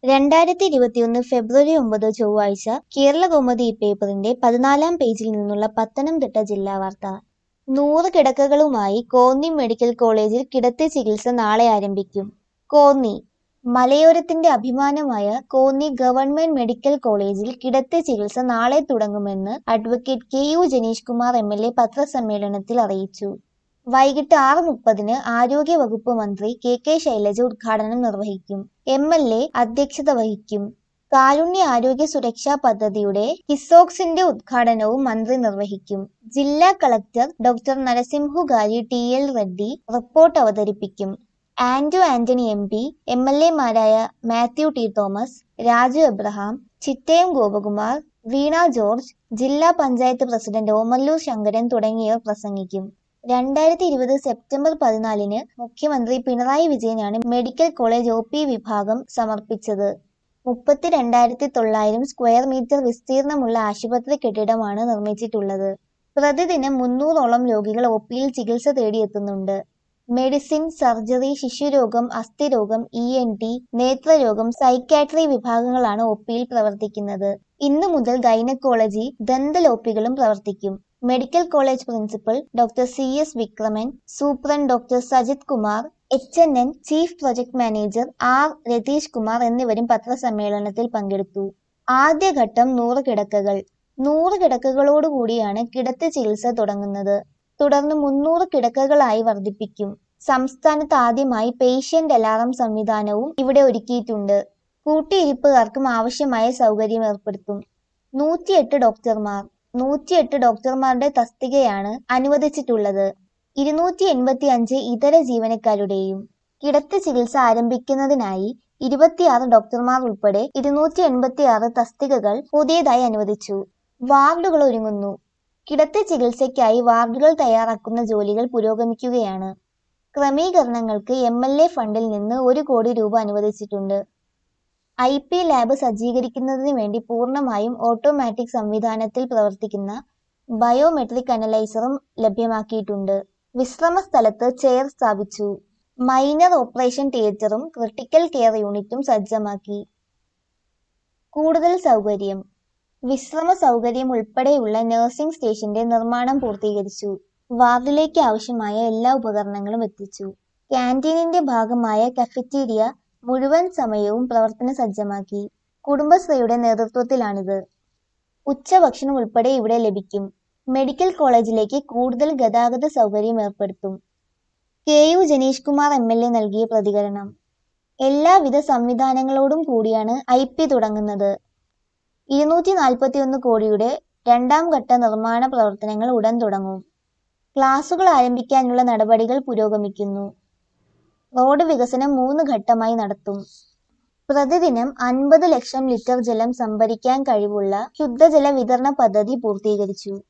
രണ്ടായിരത്തി ഇരുപത്തിയൊന്ന് ഫെബ്രുവരി ഒമ്പത് ചൊവ്വാഴ്ച കേരളകൗമുദി പേപ്പറിന്റെ പതിനാലാം പേജിൽ നിന്നുള്ള പത്തനംതിട്ട ജില്ലാ വാർത്ത നൂറ് കിടക്കകളുമായി കോന്നി മെഡിക്കൽ കോളേജിൽ കിടത്തി ചികിത്സ നാളെ ആരംഭിക്കും കോന്നി മലയോരത്തിന്റെ അഭിമാനമായ കോന്നി ഗവൺമെന്റ് മെഡിക്കൽ കോളേജിൽ കിടത്തി ചികിത്സ നാളെ തുടങ്ങുമെന്ന് advocate K U Janeesh Kumar M L A പത്രസമ്മേളനത്തിൽ അറിയിച്ചു വൈകിട്ട് ആറ് മുപ്പതിന് ആരോഗ്യ വകുപ്പ് മന്ത്രി കെ കെ ശൈലജ ഉദ്ഘാടനം നിർവഹിക്കും എം എൽ എ അധ്യക്ഷത വഹിക്കും കാരുണ്യ ആരോഗ്യ സുരക്ഷാ പദ്ധതിയുടെ കിസോക്സിന്റെ ഉദ്ഘാടനവും മന്ത്രി നിർവഹിക്കും ജില്ലാ കളക്ടർ ഡോക്ടർ നരസിംഹുഗാരി ടി എൽ റെഡ്ഡി റിപ്പോർട്ട് അവതരിപ്പിക്കും Anto Antony M P M L എമാരായ മാത്യു ടി തോമസ് രാജു എബ്രഹാം ചിറ്റയം ഗോപകുമാർ വീണ ജോർജ് ജില്ലാ പഞ്ചായത്ത് പ്രസിഡന്റ് ഓമല്ലൂർ ശങ്കരൻ തുടങ്ങിയവർ പ്രസംഗിക്കും രണ്ടായിരത്തി ഇരുപത് സെപ്റ്റംബർ പതിനാലിന് മുഖ്യമന്ത്രി പിണറായി വിജയനാണ് മെഡിക്കൽ കോളേജ് ഒ പി വിഭാഗം സമർപ്പിച്ചത് മുപ്പത്തി രണ്ടായിരത്തി തൊള്ളായിരം സ്ക്വയർ മീറ്റർ വിസ്തീർണമുള്ള ആശുപത്രി കെട്ടിടമാണ് നിർമ്മിച്ചിട്ടുള്ളത് പ്രതിദിനം മുന്നൂറോളം രോഗികൾ ഒ പിയിൽ ചികിത്സ തേടിയെത്തുന്നുണ്ട് മെഡിസിൻ സർജറി ശിശുരോഗം അസ്ഥിരോഗം ഇ എൻ ടി നേത്രരോഗം സൈക്കാട്രി വിഭാഗങ്ങളാണ് ഒ പിയിൽ പ്രവർത്തിക്കുന്നത് ഇന്നു മുതൽ ഗൈനക്കോളജി ദന്തൽ ഒ പികളും പ്രവർത്തിക്കും medical college principal doctor C S Vikraman superintendent doctor Sajith Kumar H N N chief project manager R Ratheesh Kumar എന്നിവരും പത്രസമ്മേളനത്തിൽ പങ്കെടുത്തു ആദ്യഘട്ടം നൂറ് കിടക്കകൾ നൂറ് കിടക്കകളോടുകൂടിയാണ് കിടത്തി ചികിത്സ തുടങ്ങുന്നത് തുടർന്ന് മുന്നൂറ് കിടക്കകളായി വർദ്ധിപ്പിക്കും സംസ്ഥാനത്ത് ആദ്യമായി പേഷ്യന്റ് അലാറം സംവിധാനവും ഇവിടെ ഒരുക്കിയിട്ടുണ്ട് കൂട്ടിയിരിപ്പുകാർക്കും ആവശ്യമായ സൗകര്യം ഏർപ്പെടുത്തും നൂറ്റിയെട്ട് ഡോക്ടർമാർ നൂറ്റിയെട്ട് ഡോക്ടർമാരുടെ തസ്തികയാണ് അനുവദിച്ചിട്ടുള്ളത് ഇരുന്നൂറ്റി എൺപത്തി അഞ്ച് ഇതര ജീവനക്കാരുടെയും കിടത്തി ചികിത്സ ആരംഭിക്കുന്നതിനായി ഇരുപത്തിയാറ് ഡോക്ടർമാർ ഉൾപ്പെടെ ഇരുന്നൂറ്റി എൺപത്തി ആറ് തസ്തികകൾ പുതിയതായി അനുവദിച്ചു വാർഡുകൾ ഒരുങ്ങുന്നു കിടത്തി ചികിത്സയ്ക്കായി വാർഡുകൾ തയ്യാറാക്കുന്ന ജോലികൾ പുരോഗമിക്കുകയാണ് ക്രമീകരണങ്ങൾക്ക് എം എൽ എ ഫണ്ടിൽ നിന്ന് ഒരു കോടി രൂപ അനുവദിച്ചിട്ടുണ്ട് ഐ പി ലാബ് സജ്ജീകരിക്കുന്നതിന് വേണ്ടി പൂർണ്ണമായും ഓട്ടോമാറ്റിക് സംവിധാനത്തിൽ പ്രവർത്തിക്കുന്ന ബയോമെട്രിക് അനലൈസറും ലഭ്യമാക്കിയിട്ടുണ്ട് വിശ്രമ സ്ഥലത്ത് ചെയർ സ്ഥാപിച്ചു മൈനർ ഓപ്പറേഷൻ തിയേറ്ററും ക്രിട്ടിക്കൽ കെയർ യൂണിറ്റും സജ്ജമാക്കി കൂടുതൽ സൗകര്യം വിശ്രമ സൗകര്യം ഉൾപ്പെടെയുള്ള നഴ്സിംഗ് സ്റ്റേഷന്റെ നിർമ്മാണം പൂർത്തീകരിച്ചു വാർഡിലേക്ക് ആവശ്യമായ എല്ലാ ഉപകരണങ്ങളും എത്തിച്ചു ക്യാൻറ്റീനിന്റെ ഭാഗമായ കഫറ്റീരിയ മുഴുവൻ സമയവും പ്രവർത്തന സജ്ജമാക്കി കുടുംബശ്രീയുടെ നേതൃത്വത്തിലാണിത് ഉച്ചഭക്ഷണം ഉൾപ്പെടെ ഇവിടെ ലഭിക്കും മെഡിക്കൽ കോളേജിലേക്ക് കൂടുതൽ ഗതാഗത സൗകര്യം ഏർപ്പെടുത്തും K U Janeesh Kumar M L A നൽകിയ പ്രതികരണം എല്ലാവിധ സംവിധാനങ്ങളോടും കൂടിയാണ് ഐ പി തുടങ്ങുന്നത് ഇരുന്നൂറ്റി നാൽപ്പത്തിയൊന്ന് കോടിയുടെ രണ്ടാം ഘട്ട നിർമ്മാണ പ്രവർത്തനങ്ങൾ ഉടൻ തുടങ്ങും ക്ലാസുകൾ ആരംഭിക്കാനുള്ള നടപടികൾ പുരോഗമിക്കുന്നു റോഡ് വികസനം മൂന്ന് ഘട്ടമായി നടത്തും പ്രതിദിനം അൻപത് ലക്ഷം ലിറ്റർ ജലം സംഭരിക്കാൻ കഴിവുള്ള ശുദ്ധജല വിതരണ പദ്ധതി പൂർത്തീകരിച്ചു